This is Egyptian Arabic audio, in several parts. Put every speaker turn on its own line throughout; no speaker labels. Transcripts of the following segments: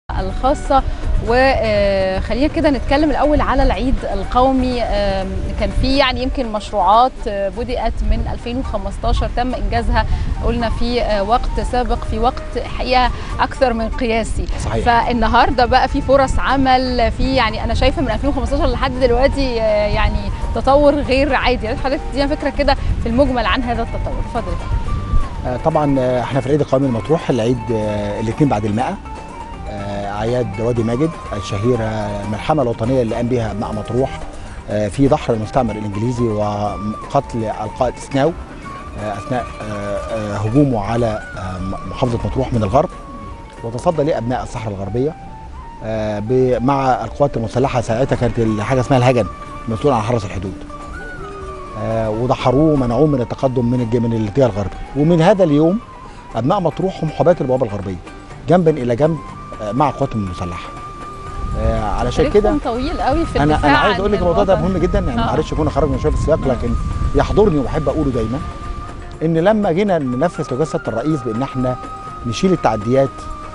الخاصة وخلينا كده نتكلم الأول على العيد القومي كان في يعني يمكن مشروعات بدأت من 2015 تم إنجازها قلنا في وقت سابق في وقت حقيقة أكثر من قياسي
صحيح.
فالنهاردة بقى في فرص عمل في يعني أنا شايفة من 2015 لحد دلوقتي يعني تطور غير عادي يعني حضرتك تدينا فكرة كده في المجمل عن هذا التطور اتفضل
آه، طبعا آه، احنا في العيد القومي المطروح العيد آه، الاثنين بعد المائة آه، اعياد وادي ماجد الشهيره الملحمه الوطنيه اللي قام بها ابناء مطروح آه، في دحر المستعمر الانجليزي وقتل القائد سناو آه، اثناء آه، آه، هجومه على آه، محافظه مطروح من الغرب وتصدى ليه ابناء الصحراء الغربيه آه، ب- مع القوات المسلحه ساعتها كانت حاجه اسمها الهجن مسؤول عن حرس الحدود آه، ودحروه ومنعوه من التقدم من الج- من الاتجاه الغربي ومن هذا اليوم ابناء مطروح هم حباة البوابه الغربيه جنبا الى جنب آه، مع القوات المسلحه آه، علشان كده
تاريخهم طويل قوي في
انا
الدفاع
انا عايز
عن
اقول لك الموضوع ده
الوطن.
مهم جدا يعني
آه.
معلش كنا خرجنا شويه في السياق لكن يحضرني وبحب اقوله دايما ان لما جينا ننفذ لجلسه الرئيس بان احنا نشيل التعديات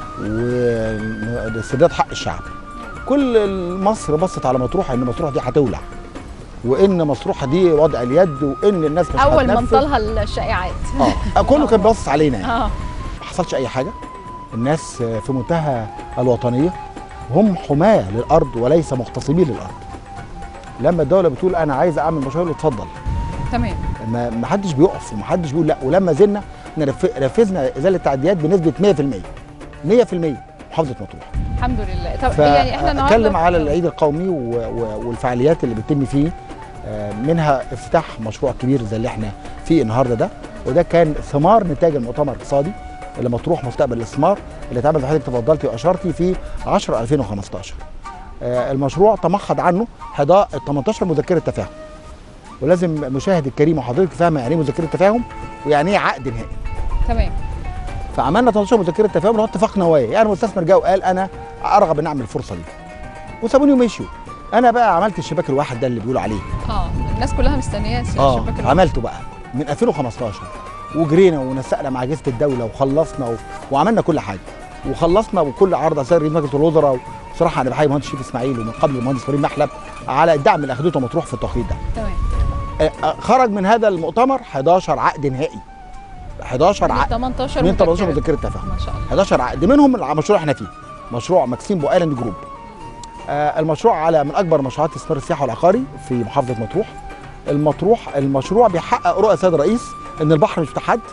واسترداد حق الشعب كل مصر بصت على مطروح ان مطروح دي هتولع وان مطروح دي وضع اليد وان الناس مش
أول ما
هتنفذ.
انطلها الشائعات
اه كله كان باصص علينا يعني
اه
ما حصلش اي حاجه الناس في منتهى الوطنيه هم حماه للارض وليس مغتصبين للارض لما الدوله بتقول انا عايز اعمل مشروع اتفضل
تمام
ما ما حدش بيقف وما حدش بيقول لا ولما زلنا احنا نف- نفذنا ازاله التعديات بنسبه 100% 100% محافظه مطروح
الحمد لله طب يعني احنا النهارده
فاتكلم على العيد القومي و... و... والفعاليات اللي بتتم فيه آه، منها افتتاح مشروع كبير زي اللي احنا فيه النهارده ده وده كان ثمار نتاج المؤتمر الاقتصادي اللي مطروح مستقبل الاستثمار اللي اتعمل زي حضرتك تفضلتي واشرتي في 10 2015 آه، المشروع تمخض عنه 11 18 مذكره تفاهم ولازم مشاهد الكريم وحضرتك فاهمه يعني ايه مذكره تفاهم ويعني ايه عقد نهائي
تمام
فعملنا 13 مذكره تفاهم اللي هو اتفاق نوايا يعني المستثمر جه وقال انا ارغب ان اعمل الفرصه دي وسابوني ومشيوا انا بقى عملت الشباك الواحد ده اللي بيقولوا عليه
اه الناس كلها مستنيه
اه
الشباك الواحد.
عملته بقى من 2015 وجرينا ونسقنا مع اجهزه الدوله وخلصنا و... وعملنا كل حاجه وخلصنا وكل عرض اساسا رئيس مجلس الوزراء وصراحه انا بحيي المهندس شريف اسماعيل ومن قبل المهندس فريد محلب على الدعم اللي اخدته مطروح في التوقيت ده
تمام
آه، آه، خرج من هذا المؤتمر 11 عقد نهائي 11
من
عقد
18
من 18
مذكرة.
مذكره تفاهم
ما شاء الله
11 عقد منهم المشروع احنا فيه مشروع ماكسيمبو ايلاند جروب آه المشروع على من اكبر مشروعات استثمار السياحه والعقاري في محافظه مطروح المطروح المشروع بيحقق رؤى السيد الرئيس ان البحر مش بتاع حد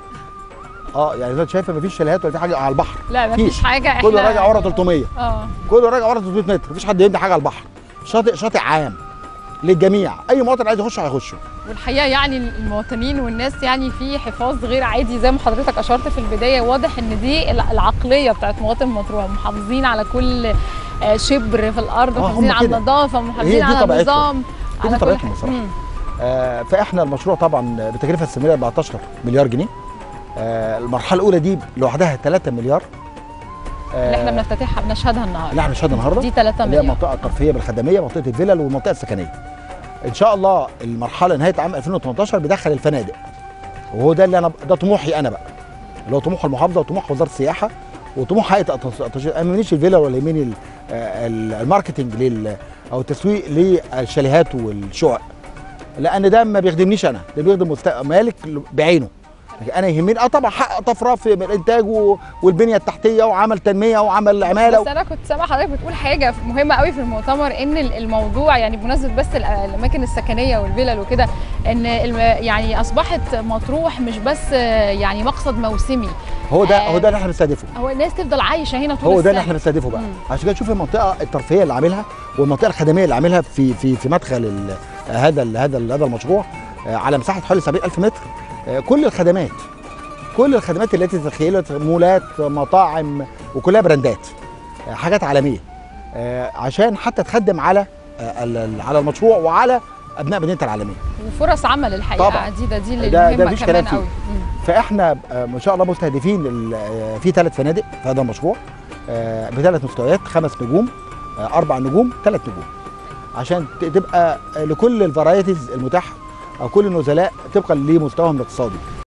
اه يعني زي ما انت شايفه مفيش شاليهات ولا في حاجه على البحر
لا ما
مفيش.
فيش حاجه احنا
كله راجع ورا 300
اه
كله راجع ورا 300 متر مفيش حد يبني حاجه على البحر شاطئ شاطئ عام للجميع اي مواطن عايز يخش هيخشه
والحقيقه يعني المواطنين والناس يعني في حفاظ غير عادي زي ما حضرتك اشرت في البدايه واضح ان دي الع- العقليه بتاعت مواطن مطروح محافظين على كل آه، شبر في الارض
آه،
محافظين
هم
على
كده.
النظافه
هي
محافظين
دي
على
طبيعتهم.
النظام
دي
على كل
طبيعتهم
حاجة.
بصراحة.
مم.
آه، فاحنا المشروع طبعا بتكلفه السنويه 14 مليار جنيه آه، المرحله الاولى دي لوحدها 3 مليار
اللي احنا
آه،
بنفتتحها بنشهدها النهارده
اللي احنا بنشهدها النهارده
دي 3
اللي هي
مليون
المنطقه الترفيهيه بالخدميه منطقه الفلل والمنطقه السكنيه ان شاء الله المرحله نهايه عام 2018 بيدخل الفنادق وهو ده اللي انا ده طموحي انا بقى اللي هو طموح المحافظه وطموح وزاره السياحه وطموح هيئه التص- التشغيل انا ما يهمنيش الفيلا ولا يهمني ال- آه، ال- الماركتنج لل او التسويق للشاليهات والشقق لان ده ما بيخدمنيش انا ده بيخدم مست- مالك بعينه لكن انا يهمني اه طبعا حقق طفره في الانتاج و- والبنيه التحتيه وعمل تنميه وعمل عماله
بس انا كنت سامعه حضرتك بتقول حاجه مهمه قوي في المؤتمر ان ال- الموضوع يعني بمناسبه بس ال- الاماكن السكنيه والفلل وكده ان الم- يعني اصبحت مطروح مش بس آه، يعني مقصد موسمي
هو ده
آه،
هو ده اللي احنا بنستهدفه
هو الناس تفضل عايشه هنا طول
هو ده
السنة.
اللي احنا بنستهدفه بقى
مم.
عشان كده تشوف المنطقه الترفيهيه اللي عاملها والمنطقه الخدميه اللي عاملها في في في مدخل ال- هذا ال- هذا ال- هذا المشروع آه، على مساحه حوالي 70000 متر آه، كل الخدمات كل الخدمات التي تتخيلت مولات مطاعم وكلها براندات آه، حاجات عالميه آه، عشان حتى تخدم على آه، ال- ال- على المشروع وعلى ابناء مدينه العالميه
وفرص عمل الحقيقه
طبعاً.
عديده دي اللي
ده- ده
مهمه
مفيش
كمان
كلام فيه.
قوي مم.
فاحنا آه، ما شاء الله مستهدفين ال- آه، في ثلاث فنادق في هذا المشروع آه، بثلاث مستويات خمس نجوم آه، اربع نجوم ثلاث نجوم عشان ت- تبقى آه، لكل الفرايتيز المتاحه او كل النزلاء طبقا لمستواهم الاقتصادي